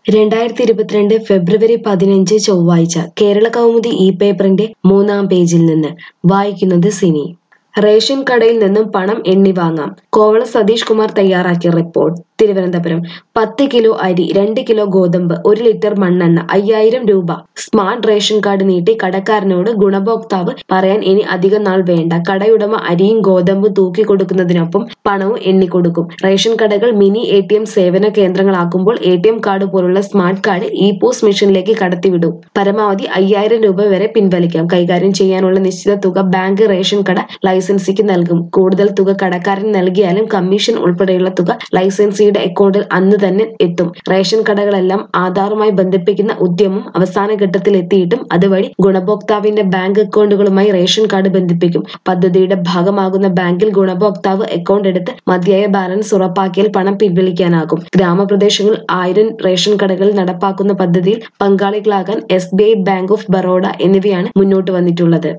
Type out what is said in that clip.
രണ്ടായിരത്തി ഇരുപത്തിരണ്ട് ഫെബ്രുവരി പതിനഞ്ച് ചൊവ്വാഴ്ച കേരള കൗമുദി ഇ പേപ്പറിന്റെ മൂന്നാം പേജിൽ നിന്ന് വായിക്കുന്നത് സിനി റേഷൻ കടയിൽ നിന്നും പണം എണ്ണി വാങ്ങാം കോവള സതീഷ് കുമാർ തയ്യാറാക്കിയ റിപ്പോർട്ട് തിരുവനന്തപുരം പത്ത് കിലോ അരി രണ്ട് കിലോ ഗോതമ്പ് ഒരു ലിറ്റർ മണ്ണെണ്ണ അയ്യായിരം രൂപ സ്മാർട്ട് റേഷൻ കാർഡ് നീട്ടി കടക്കാരനോട് ഗുണഭോക്താവ് പറയാൻ ഇനി അധികം നാൾ വേണ്ട കടയുടമ അരിയും ഗോതമ്പും തൂക്കി കൊടുക്കുന്നതിനൊപ്പം പണവും എണ്ണിക്കൊടുക്കും റേഷൻ കടകൾ മിനി എ ടി എം സേവന കേന്ദ്രങ്ങളാക്കുമ്പോൾ എ ടി എം കാർഡ് പോലുള്ള സ്മാർട്ട് കാർഡ് ഇ പോസ്റ്റ് മെഷീനിലേക്ക് കടത്തിവിടും പരമാവധി അയ്യായിരം രൂപ വരെ പിൻവലിക്കാം കൈകാര്യം ചെയ്യാനുള്ള നിശ്ചിത തുക ബാങ്ക് റേഷൻ കട ലൈസൻസിക്ക് നൽകും കൂടുതൽ തുക കടക്കാരൻ നൽകിയാലും കമ്മീഷൻ ഉൾപ്പെടെയുള്ള തുക ലൈസൻസിയുടെ അക്കൗണ്ടിൽ അന്ന് തന്നെ എത്തും റേഷൻ കടകളെല്ലാം ആധാറുമായി ബന്ധിപ്പിക്കുന്ന ഉദ്യമം അവസാന ഘട്ടത്തിൽ എത്തിയിട്ടും അതുവഴി ഗുണഭോക്താവിന്റെ ബാങ്ക് അക്കൗണ്ടുകളുമായി റേഷൻ കാർഡ് ബന്ധിപ്പിക്കും പദ്ധതിയുടെ ഭാഗമാകുന്ന ബാങ്കിൽ ഗുണഭോക്താവ് അക്കൗണ്ട് എടുത്ത് മതിയായ ബാലൻസ് ഉറപ്പാക്കിയാൽ പണം പിൻവലിക്കാനാകും ഗ്രാമപ്രദേശങ്ങളിൽ ആയിരം റേഷൻ കടകളിൽ നടപ്പാക്കുന്ന പദ്ധതിയിൽ പങ്കാളികളാകാൻ എസ് ബാങ്ക് ഓഫ് ബറോഡ എന്നിവയാണ് മുന്നോട്ട് വന്നിട്ടുള്ളത്